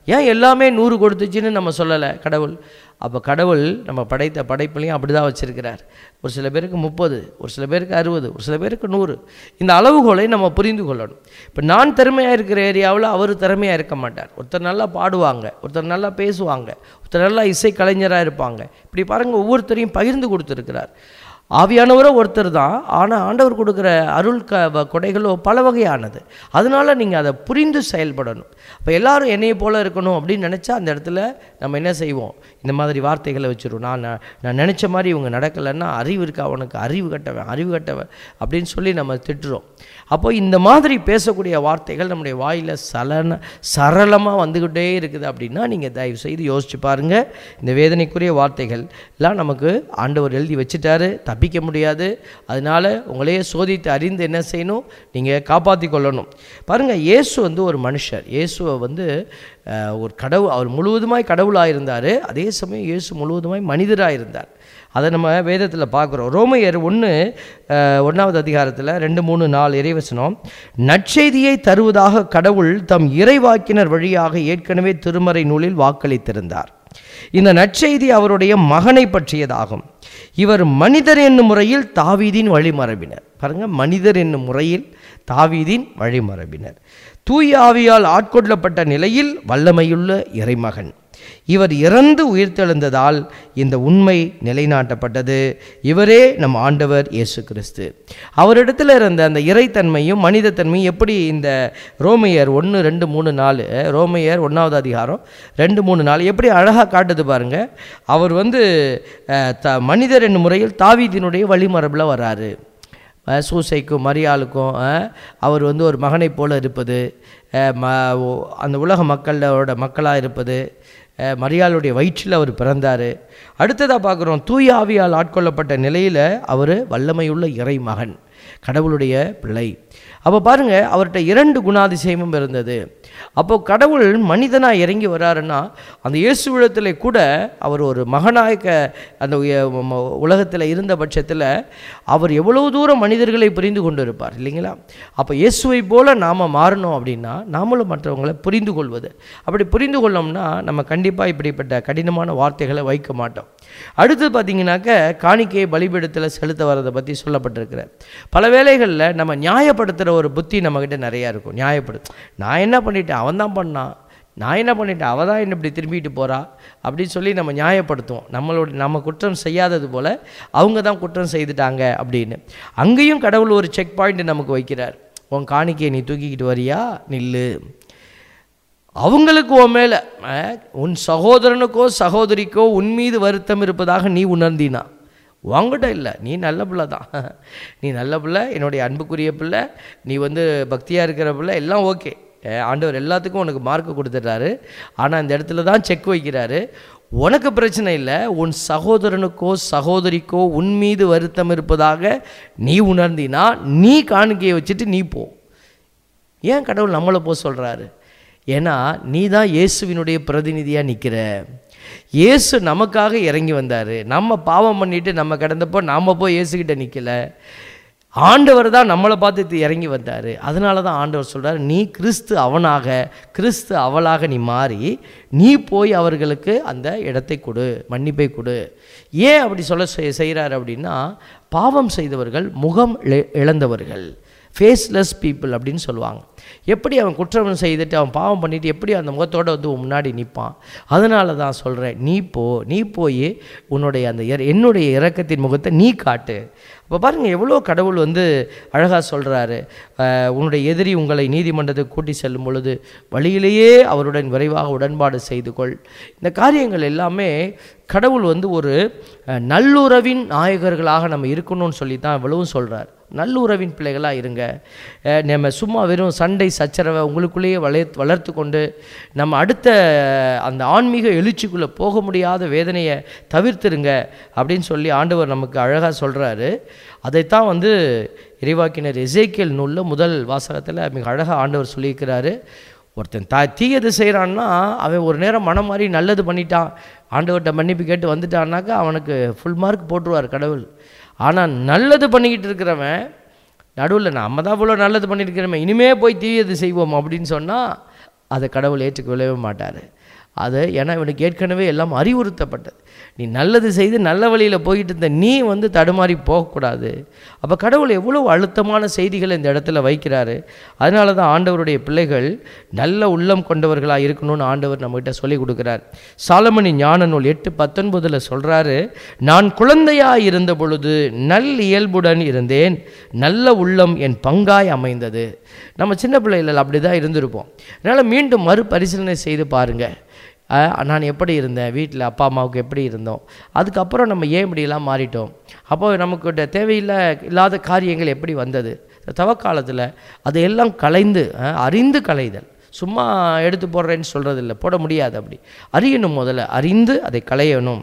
ஏன் எல்லாமே நூறு கொடுத்துச்சுன்னு நம்ம சொல்லலை கடவுள் அப்போ கடவுள் நம்ம படைத்த படைப்புலையும் அப்படி தான் வச்சுருக்கிறார் ஒரு சில பேருக்கு முப்பது ஒரு சில பேருக்கு அறுபது ஒரு சில பேருக்கு நூறு இந்த அளவுகோலை நம்ம புரிந்து கொள்ளணும் இப்போ நான் திறமையாக இருக்கிற ஏரியாவில் அவர் திறமையாக இருக்க மாட்டார் ஒருத்தர் நல்லா பாடுவாங்க ஒருத்தர் நல்லா பேசுவாங்க ஒருத்தர் நல்லா இசை கலைஞராக இருப்பாங்க இப்படி பாருங்கள் ஒவ்வொருத்தரையும் பகிர்ந்து கொடுத்துருக்கிறார் ஆவியானவரோ ஒருத்தர் தான் ஆனால் ஆண்டவர் கொடுக்குற அருள் க வ- கொடைகளோ பல வகையானது அதனால நீங்கள் அதை புரிந்து செயல்படணும் இப்போ எல்லாரும் என்னையை போல இருக்கணும் அப்படின்னு நினச்சா அந்த இடத்துல நம்ம என்ன செய்வோம் இந்த மாதிரி வார்த்தைகளை வச்சிருவோம் நான் நான் நான் நினச்ச மாதிரி இவங்க நடக்கலைன்னா அறிவு இருக்கா அவனுக்கு அறிவு கட்டவன் அறிவு கட்டவன் அப்படின்னு சொல்லி நம்ம திட்டுறோம் அப்போ இந்த மாதிரி பேசக்கூடிய வார்த்தைகள் நம்முடைய வாயில் சலன சரளமாக வந்துக்கிட்டே இருக்குது அப்படின்னா நீங்கள் தயவு செய்து யோசிச்சு பாருங்கள் இந்த வேதனைக்குரிய வார்த்தைகள் எல்லாம் நமக்கு ஆண்டவர் எழுதி வச்சுட்டாரு தப்பிக்க முடியாது அதனால உங்களையே சோதித்து அறிந்து என்ன செய்யணும் நீங்கள் காப்பாற்றி கொள்ளணும் பாருங்கள் இயேசு வந்து ஒரு மனுஷர் இயேசுவை வந்து அஹ், ஒரு கடவுள் அவர் முழுவதுமாய் கடவுளாக இருந்தார் அதே சமயம் இயேசு முழுவதுமாய் மனிதராக இருந்தார் அதை நம்ம வேதத்தில் பார்க்குறோம் ரோமையர் ஒன்று ஒன்றாவது அதிகாரத்தில் ரெண்டு மூணு நாலு இறைவசனம் நற்செய்தியை தருவதாக கடவுள் தம் இறைவாக்கினர் வழியாக ஏற்கனவே திருமறை நூலில் வாக்களித்திருந்தார் இந்த நற்செய்தி அவருடைய மகனை பற்றியதாகும் இவர் மனிதர் என்னும் முறையில் தாவீதின் வழிமரபினர் பாருங்க மனிதர் என்னும் முறையில் தாவீதின் வழிமரபினர் தூய ஆவியால் ஆட்கொள்ளப்பட்ட நிலையில் வல்லமையுள்ள இறைமகன் இவர் இறந்து உயிர்த்தெழுந்ததால் இந்த உண்மை நிலைநாட்டப்பட்டது இவரே நம் ஆண்டவர் இயேசு கிறிஸ்து அவரிடத்தில் இருந்த அந்த இறைத்தன்மையும் மனிதத்தன்மையும் எப்படி இந்த ரோமையர் ஒன்று ரெண்டு மூணு நாலு ரோமையர் ஒன்றாவது அதிகாரம் ரெண்டு மூணு நாலு எப்படி அழகாக காட்டுது பாருங்க அவர் வந்து அஹ், த மனிதர் என்னும் முறையில் தாவீதினுடைய வழிமரபில் வராரு அஹ் சூசைக்கும் மரியாளுக்கும் அஹ், அவர் வந்து ஒரு மகனைப் போல இருப்பது அஹ், ம ஓ- அந்த உலக மக்களோட மக்களாக இருப்பது அஹ், மரியாளுடைய வயிற்றில் அவர் பிறந்தார் அடுத்ததாக பார்க்குறோம் தூய ஆவியால் ஆட்கொள்ளப்பட்ட நிலையில் அவர் வல்லமையுள்ள இறை மகன் கடவுளுடைய பிள்ளை அப்போ பாருங்கள் அவர்கிட்ட இரண்டு குணாதிசயமும் இருந்தது அப்போ கடவுள் மனிதனாக இறங்கி வராருன்னா அந்த இயேசுவிடத்தில் கூட அவர் ஒரு மகனாக அந்த உலகத்தில் இருந்த பட்சத்தில் அவர் எவ்வளவு தூரம் மனிதர்களை புரிந்து கொண்டு இருப்பார் இல்லைங்களா அப்போ இயேசுவை போல நாம் மாறணும் அப்படின்னா நாமளும் மற்றவங்களை புரிந்து கொள்வது அப்படி புரிந்து கொள்ளோம்னா நம்ம கண்டிப்பாக இப்படிப்பட்ட கடினமான வார்த்தைகளை வைக்க மாட்டோம் அடுத்து பார்த்தீங்கன்னாக்க காணிக்கையை பலிபீடத்தில் செலுத்த வரதை பற்றி சொல்லப்பட்டிருக்கிறார் பல வேளைகளில் நம்ம நியாயப்படுத்துகிற ஒரு புத்தி நம்மக்கிட்ட நிறையா இருக்கும் நியாயப்படுத்து நான் என்ன பண்ணிட்டேன் அவன் தான் பண்ணான் நான் என்ன பண்ணிட்டேன் அவள் தான் என்ன இப்படி திரும்பிட்டு போகிறா அப்படின்னு சொல்லி நம்ம நியாயப்படுத்துவோம் நம்மளோட நம்ம குற்றம் செய்யாதது போல் அவங்க தான் குற்றம் செய்துட்டாங்க அப்படின்னு அங்கேயும் கடவுள் ஒரு செக் பாயிண்ட் நமக்கு வைக்கிறார் உன் காணிக்கையை நீ தூக்கிக்கிட்டு வரியா நில்லு அவங்களுக்கு உன் மேலே உன் சகோதரனுக்கோ சகோதரிக்கோ உன் மீது வருத்தம் இருப்பதாக நீ உணர்ந்தினா உங்ககிட்ட இல்லை நீ நல்ல பிள்ளை தான் நீ நல்ல பிள்ளை என்னுடைய அன்புக்குரிய பிள்ளை நீ வந்து பக்தியாக இருக்கிற பிள்ளை எல்லாம் ஓகே ஆண்டவர் எல்லாத்துக்கும் உனக்கு மார்க் கொடுத்துட்றாரு ஆனால் இந்த இடத்துல தான் செக் வைக்கிறாரு உனக்கு பிரச்சனை இல்லை உன் சகோதரனுக்கோ சகோதரிக்கோ உன் மீது வருத்தம் இருப்பதாக நீ உணர்ந்தினா நீ காணிக்கையை வச்சுட்டு நீ போ ஏன் கடவுள் நம்மளை போக சொல்கிறாரு ஏன்னா நீ தான் இயேசுவினுடைய பிரதிநிதியாக நிற்கிற இயேசு நமக்காக இறங்கி வந்தார் நம்ம பாவம் பண்ணிட்டு நம்ம கிடந்தப்போ நாம் போய் இயேசுக்கிட்ட நிற்கல ஆண்டவர் தான் நம்மளை பார்த்து இறங்கி வந்தார் அதனால தான் ஆண்டவர் சொல்கிறார் நீ கிறிஸ்து அவனாக கிறிஸ்து அவளாக நீ மாறி நீ போய் அவர்களுக்கு அந்த இடத்தை கொடு மன்னிப்பை கொடு ஏன் அப்படி சொல்ல செய்கிறார் அப்படின்னா பாவம் செய்தவர்கள் முகம் இழ- இழந்தவர்கள் ஃபேஸ்லெஸ் பீப்புள் அப்படின்னு சொல்லுவாங்க எப்படி அவன் குற்றம் செய்துட்டு அவன் பாவம் பண்ணிட்டு எப்படி அந்த முகத்தோட வந்து உன் முன்னாடி நிற்பான் அதனால தான் சொல்கிறேன் நீ போ நீ போய் உன்னுடைய அந்த இற- என்னுடைய இரக்கத்தின் முகத்தை நீ காட்டு அப்போ பாருங்கள் எவ்வளோ கடவுள் வந்து அழகாக சொல்கிறாரு உன்னுடைய எதிரி உங்களை நீதிமன்றத்துக்கு கூட்டி செல்லும் பொழுது வழியிலேயே அவருடன் விரைவாக உடன்பாடு செய்து கொள் இந்த காரியங்கள் எல்லாமே கடவுள் வந்து ஒரு அஹ், நல்லுறவின் நாயகர்களாக நம்ம இருக்கணும்னு சொல்லி தான் இவ்வளவும் சொல்கிறார் நல்லுறவின் பிள்ளைகளாக இருங்க அஹ், நம்ம சும்மா வெறும் சண்டை சச்சரவை உங்களுக்குள்ளேயே வளர்த்து வளர்த்து கொண்டு நம்ம அடுத்த அந்த ஆன்மீக எழுச்சிக்குள்ளே போக முடியாத வேதனையை தவிர்த்துருங்க அப்படின்னு சொல்லி ஆண்டவர் நமக்கு அழகாக சொல்கிறாரு அதைத்தான் வந்து இறைவாக்கினர் எசேக்கியல் நூலில் முதல் வாசகத்தில் மிக அழகாக ஆண்டவர் சொல்லியிருக்கிறாரு ஒருத்தன் தா தீயது செய்கிறான்னா அவன் ஒரு நேரம் மனம் மாறி நல்லது பண்ணிட்டான் ஆண்டவர்கிட்ட மன்னிப்பு கேட்டு வந்துட்டான்னாக்கா அவனுக்கு ஃபுல் மார்க் போட்டுருவார் கடவுள் ஆனால் நல்லது பண்ணிக்கிட்டு இருக்கிறவன் நடுவில் நம்ம தான் இவ்வளோ நல்லது பண்ணியிருக்கிறோமே இனிமே போய் தீயது செய்வோம் அப்படின்னு சொன்னால் அதை கடவுள் ஏற்றுக்கொள்ளவே மாட்டார் அது ஏன்னா இவனுக்கு ஏற்கனவே எல்லாம் அறிவுறுத்தப்பட்டது நீ நல்லது செய்து நல்ல வழியில் போயிட்டு இருந்த நீ வந்து தடுமாறி போகக்கூடாது அப்போ கடவுள் எவ்வளோ அழுத்தமான செய்திகளை இந்த இடத்துல வைக்கிறாரு அதனால தான் ஆண்டவருடைய பிள்ளைகள் நல்ல உள்ளம் கொண்டவர்களாக இருக்கணும்னு ஆண்டவர் நம்மகிட்ட சொல்லி கொடுக்குறார் சாலமணி ஞான நூல் எட்டு பத்தொன்பதில் சொல்கிறாரு நான் குழந்தையாக இருந்த பொழுது நல் இயல்புடன் இருந்தேன் நல்ல உள்ளம் என் பங்காய் அமைந்தது நம்ம சின்ன பிள்ளைகள் அப்படி தான் இருந்திருப்போம் அதனால் மீண்டும் மறுபரிசீலனை செய்து பாருங்கள் அஹ், நான் எப்படி இருந்தேன் வீட்டில் அப்பா அம்மாவுக்கு எப்படி இருந்தோம் அதுக்கப்புறம் நம்ம ஏன் இப்படியெல்லாம் மாறிட்டோம் அப்போ நமக்கு தேவையில்லை இல்லாத காரியங்கள் எப்படி வந்தது தவக்காலத்தில் அதையெல்லாம் கலைந்து அஹ், அறிந்து களைதல் சும்மா எடுத்து போடுறேன்னு சொல்கிறது இல்லை போட முடியாது அப்படி அறியணும் முதல்ல அறிந்து அதை களையணும்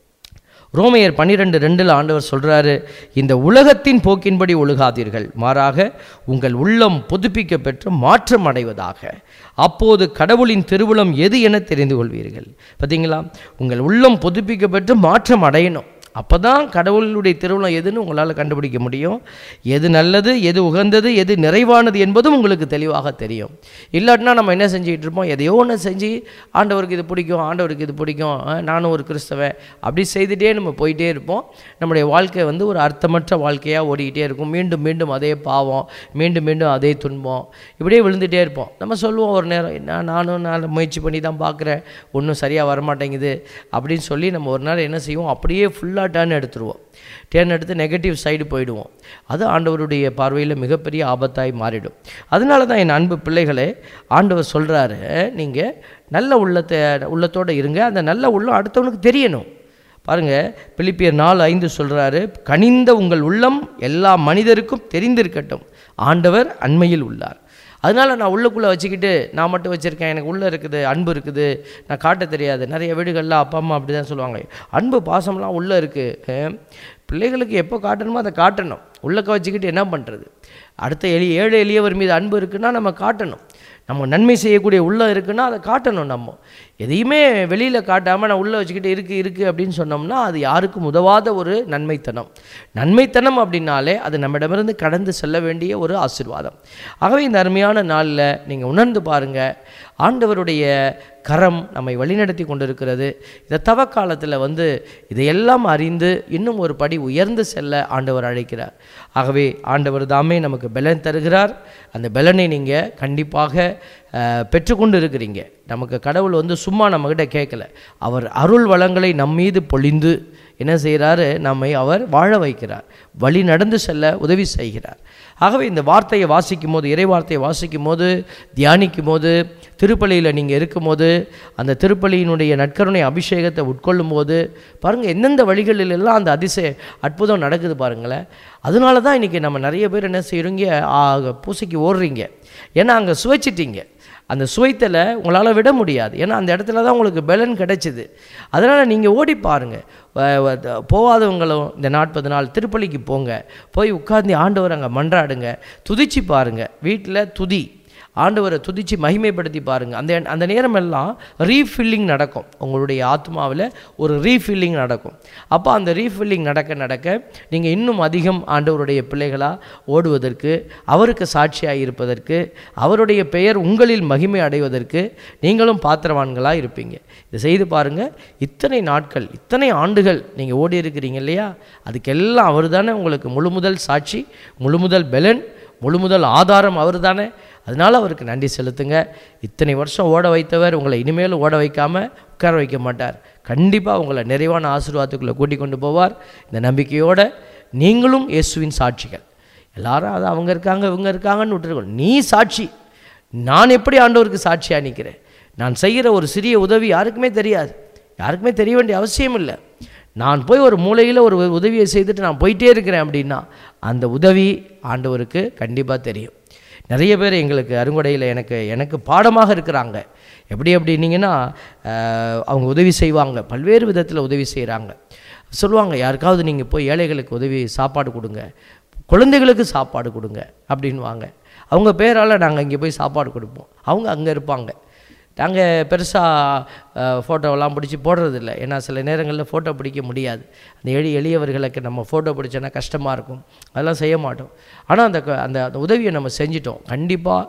ரோமையர் பன்னிரெண்டு ரெண்டில் ஆண்டவர் சொல்கிறாரு இந்த உலகத்தின் போக்கின்படி ஒழுகாதீர்கள் மாறாக உங்கள் உள்ளம் புதுப்பிக்க பெற்று மாற்றம் அடைவதாக அப்போது கடவுளின் திருவுளம் எது என தெரிந்து கொள்வீர்கள் பார்த்தீங்களா உங்கள் உள்ளம் புதுப்பிக்க பெற்று மாற்றம் அடையணும் அப்போ தான் கடவுளுடைய திருவுளம் எதுன்னு உங்களால் கண்டுபிடிக்க முடியும் எது நல்லது எது உகந்தது எது நிறைவானது என்பதும் உங்களுக்கு தெளிவாக தெரியும் இல்லாட்டினா நம்ம என்ன செஞ்சுக்கிட்டு இருப்போம் எதையோ ஒன்று செஞ்சு ஆண்டவருக்கு இது பிடிக்கும் ஆண்டவருக்கு இது பிடிக்கும் அஹ், நானும் ஒரு கிறிஸ்தவன் அப்படி செய்துட்டே நம்ம போயிட்டே இருப்போம் நம்முடைய வாழ்க்கை வந்து ஒரு அர்த்தமற்ற வாழ்க்கையாக ஓடிக்கிட்டே இருக்கும் மீண்டும் மீண்டும் அதே பாவம் மீண்டும் மீண்டும் அதே துன்பம் இப்படியே விழுந்துட்டே இருப்போம் நம்ம சொல்லுவோம் ஒரு நேரம் என்ன நானும் நான் முயற்சி பண்ணி தான் பார்க்குறேன் ஒன்றும் சரியாக வரமாட்டேங்குது அப்படின்னு சொல்லி நம்ம ஒரு நேரம் என்ன செய்வோம் அப்படியே ஃபுல்லாக டேர்ன் எடுத்துருவோம் டேர்ன் எடுத்து நெகட்டிவ் சைடு போயிடுவோம் அது ஆண்டவருடைய பார்வையில் மிகப்பெரிய ஆபத்தாய் மாறிடும் அதனால தான் என் அன்பு பிள்ளைகளே ஆண்டவர் சொல்கிறாரு நீங்கள் நல்ல உள்ளத்தை உள்ளத்தோடு இருங்க அந்த நல்ல உள்ளம் அடுத்தவனுக்கு தெரியணும் பாருங்க பிலிப்பியர் நாலு ஐந்து சொல்றாரு கனிந்த உங்கள் உள்ளம் எல்லா மனிதருக்கும் தெரிந்திருக்கட்டும் ஆண்டவர் அண்மையில் உள்ளார் அதனால நான் உள்ளுக்குள்ளே வச்சுக்கிட்டு நான் மட்டும் வச்சுருக்கேன் எனக்கு உள்ளே இருக்குது அன்பு இருக்குது நான் காட்ட தெரியாது நிறைய வீடுகளில் அப்பா அம்மா அப்படி தான் சொல்லுவாங்க அன்பு பாசம்லாம் உள்ளே இருக்குது பிள்ளைகளுக்கு எப்போ காட்டணுமோ அதை காட்டணும் உள்ளக்க வச்சுக்கிட்டு என்ன பண்ணுறது அடுத்த எளி ஏழை எளியவர் மீது அன்பு இருக்குன்னா நம்ம காட்டணும் நம்ம நன்மை செய்யக்கூடிய உள்ளம் இருக்குன்னா அதை காட்டணும் நம்ம எதையுமே வெளியில் காட்டாமல் நான் உள்ளே வச்சுக்கிட்டு இருக்குது இருக்குது அப்படின்னு சொன்னோம்னா அது யாருக்கும் உதவாத ஒரு நன்மைத்தனம் நன்மைத்தனம் அப்படின்னாலே அது நம்மிடமிருந்து கடந்து செல்ல வேண்டிய ஒரு ஆசீர்வாதம் ஆகவே இந்த அருமையான நாளில் நீங்கள் உணர்ந்து பாருங்கள் ஆண்டவருடைய கரம் நம்மை வழிநடத்தி கொண்டிருக்கிறது இந்த தவ காலத்தில் வந்து இதையெல்லாம் அறிந்து இன்னும் ஒரு படி உயர்ந்து செல்ல ஆண்டவர் அழைக்கிறார் ஆகவே ஆண்டவர் தாமே நமக்கு பலன் தருகிறார் அந்த பலனை நீங்கள் கண்டிப்பாக அஹ், பெற்றுக்கொண்டு இருக்கிறீங்க நமக்கு கடவுள் வந்து சும்மா நம்மக்கிட்ட கேட்கல அவர் அருள் வளங்களை நம் மீது பொழிந்து என்ன செய்கிறாரு நம்மை அவர் வாழ வைக்கிறார் வழி நடந்து செல்ல உதவி செய்கிறார் ஆகவே இந்த வார்த்தையை வாசிக்கும் போது இறை வார்த்தையை வாசிக்கும் போது தியானிக்கும் போது திருப்பலியில் நீங்கள் இருக்கும்போது அந்த திருப்பலியினுடைய நற்கருணை அபிஷேகத்தை உட்கொள்ளும் போது பாருங்கள் எந்தெந்த வழிகளில் எல்லாம் அந்த அதிசய அற்புதம் நடக்குது பாருங்களேன் அதனால தான் இன்றைக்கி நம்ம நிறைய பேர் என்ன செய்கிறீங்க ஆ, பூசைக்கு ஓடுறீங்க ஏன்னா அங்கே சுவைச்சிட்டீங்க அந்த சுவைத்தலை உங்களால் விட முடியாது ஏன்னா அந்த இடத்துல தான் உங்களுக்கு பலன் கிடைச்சிது அதனால் நீங்கள் ஓடி பாருங்கள் வ- வ- த- போகாதவங்களும் இந்த நாற்பது நாள் திருப்பலிக்கு போங்க போய் உட்கார்ந்து ஆண்டவர் அங்கே மன்றாடுங்க துதிச்சு பாருங்கள் வீட்டில் துதி ஆண்டவரை துதிச்சு மகிமைப்படுத்தி பாருங்கள் அந்த அந்த நேரமெல்லாம் ரீஃபில்லிங் நடக்கும் உங்களுடைய ஆத்மாவில் ஒரு ரீஃபில்லிங் நடக்கும் அப்போ அந்த ரீஃபில்லிங் நடக்க நடக்க நீங்கள் இன்னும் அதிகம் ஆண்டவருடைய பிள்ளைகளாக ஓடுவதற்கு அவருக்கு சாட்சியாக இருப்பதற்கு அவருடைய பெயர் உங்களில் மகிமை அடைவதற்கு நீங்களும் பாத்திரவான்களாக இருப்பீங்க இதை செய்து பாருங்கள் இத்தனை நாட்கள் இத்தனை ஆண்டுகள் நீங்கள் ஓடி இருக்கிறீங்க இல்லையா அதுக்கெல்லாம் அவர் தானே உங்களுக்கு முழு முதல் சாட்சி முழு முதல் பெலன் முழு முதல் ஆதாரம் அவர் தானே அதனால் அவருக்கு நன்றி செலுத்துங்க இத்தனை வருஷம் ஓட வைத்தவர் உங்களை இனிமேலும் ஓட வைக்காமல் உட்கார வைக்க மாட்டார் கண்டிப்பாக உங்களை நிறைவான ஆசீர்வாதத்துக்குள்ளே கூட்டிக் கொண்டு போவார் இந்த நம்பிக்கையோடு நீங்களும் இயேசுவின் சாட்சிகள் எல்லாரும் அது அவங்க இருக்காங்க இவங்க இருக்காங்கன்னு விட்டுருக்கோம் நீ சாட்சி நான் எப்படி ஆண்டவருக்கு சாட்சியாக நிற்கிறேன் நான் செய்கிற ஒரு சிறிய உதவி யாருக்குமே தெரியாது யாருக்குமே தெரிய வேண்டிய அவசியம் இல்லை நான் போய் ஒரு மூலையில் ஒரு உதவியை செய்துட்டு நான் போயிட்டே இருக்கிறேன் அப்படின்னா அந்த உதவி ஆண்டவருக்கு கண்டிப்பாக தெரியும் நிறைய பேர் எங்களுக்கு அருங்கொடையில் எனக்கு எனக்கு பாடமாக இருக்கிறாங்க எப்படி அப்படின்னீங்கன்னா ஆஹ், அவங்க உதவி செய்வாங்க பல்வேறு விதத்தில் உதவி செய்கிறாங்க சொல்லுவாங்க யாருக்காவது நீங்கள் போய் ஏழைகளுக்கு உதவி சாப்பாடு கொடுங்க குழந்தைகளுக்கு சாப்பாடு கொடுங்க அப்படின்வாங்க அவங்க பேரால் நாங்கள் இங்கே போய் சாப்பாடு கொடுப்போம் அவங்க அங்கே இருப்பாங்க நாங்கள் பெருசாக ஃபோட்டோவெல்லாம் பிடிச்சி போடுறதில்ல ஏன்னா சில நேரங்களில் ஃபோட்டோ பிடிக்க முடியாது அந்த எளி எளியவர்களுக்கு நம்ம ஃபோட்டோ பிடிச்சோன்னா கஷ்டமாக இருக்கும் அதெல்லாம் செய்ய மாட்டோம் ஆனால் அந்த க- அந்த அந்த உதவியை நம்ம செஞ்சிட்டோம் கண்டிப்பாக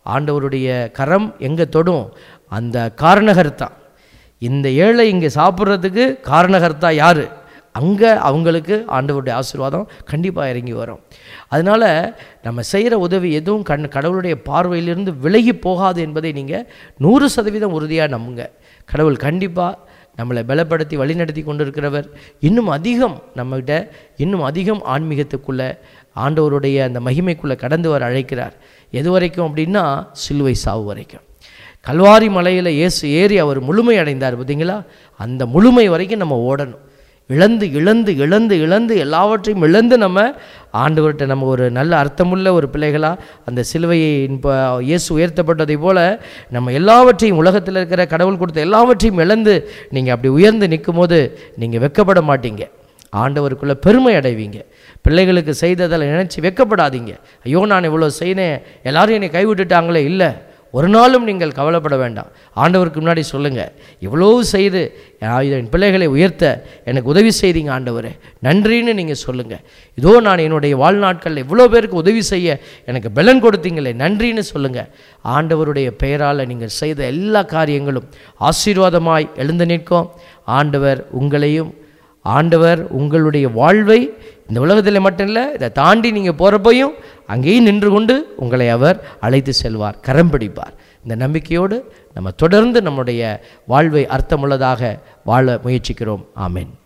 ஆண்டவருடைய கரம் எங்கே தொடும் அந்த காரணகர்த்தா இந்த ஏழை இங்கே சாப்பிட்றதுக்கு காரணகர்த்தா யார் அங்கே அவங்களுக்கு ஆண்டவருடைய ஆசீர்வாதம் கண்டிப்பாக இறங்கி வரும் அதனால் நம்ம செய்கிற உதவி எதுவும் கண் கடவுளுடைய பார்வையிலிருந்து விலகி போகாது என்பதை நீங்கள் நூறு சதவீதம் உறுதியாக நம்புங்க கடவுள் கண்டிப்பாக நம்மளை பலப்படுத்தி வழிநடத்தி கொண்டிருக்கிறவர் இன்னும் அதிகம் நம்மகிட்ட இன்னும் அதிகம் ஆன்மீகத்துக்குள்ளே ஆண்டவருடைய அந்த மகிமைக்குள்ளே கடந்து வர அழைக்கிறார் எது வரைக்கும் அப்படின்னா சிலுவை சாவு வரைக்கும் கல்வாரி மலையில் இயேசு ஏறி அவர் முழுமை அடைந்தார் பார்த்தீங்களா அந்த முழுமை வரைக்கும் நம்ம ஓடணும் இழந்து இழந்து இழந்து இழந்து எல்லாவற்றையும் இழந்து நம்ம ஆண்டவர்கிட்ட நம்ம ஒரு நல்ல அர்த்தமுள்ள ஒரு பிள்ளைகளாக அந்த சிலுவையை இப்போ இயேசு உயர்த்தப்பட்டதை போல் நம்ம எல்லாவற்றையும் உலகத்தில் இருக்கிற கடவுள் கொடுத்த எல்லாவற்றையும் இழந்து நீங்கள் அப்படி உயர்ந்து நிற்கும் போது நீங்கள் வெக்கப்பட மாட்டீங்க ஆண்டவருக்குள்ள பெருமை அடைவீங்க பிள்ளைகளுக்கு செய்ததில் நினச்சி வெக்கப்படாதீங்க ஐயோ நான் இவ்வளோ செய்தேன் எல்லாரும் என்னை கைவிட்டுட்டாங்களே இல்லை ஒரு நாளும் நீங்கள் கவலைப்பட வேண்டாம் ஆண்டவருக்கு முன்னாடி சொல்லுங்கள் இவ்வளோ செய்து நான் என் பிள்ளைகளை உயர்த்த எனக்கு உதவி செய்தீங்க ஆண்டவரே நன்றின்னு நீங்கள் சொல்லுங்கள் இதோ நான் என்னுடைய வாழ்நாட்களில் இவ்வளோ பேருக்கு உதவி செய்ய எனக்கு பலன் கொடுத்தீங்களே நன்றின்னு சொல்லுங்கள் ஆண்டவருடைய பெயரால் நீங்கள் செய்த எல்லா காரியங்களும் ஆசீர்வாதமாய் எழுந்து நிற்கும் ஆண்டவர் உங்களையும் ஆண்டவர் உங்களுடைய வாழ்வை இந்த உலகத்தில் மட்டும் இல்லை இதை தாண்டி நீங்கள் போகிறப்பையும் அங்கேயும் நின்று கொண்டு உங்களை அவர் அழைத்து செல்வார் கரம் பிடிப்பார் இந்த நம்பிக்கையோடு நம்ம தொடர்ந்து நம்முடைய வாழ்வை அர்த்தமுள்ளதாக வாழ முயற்சிக்கிறோம் ஆமென்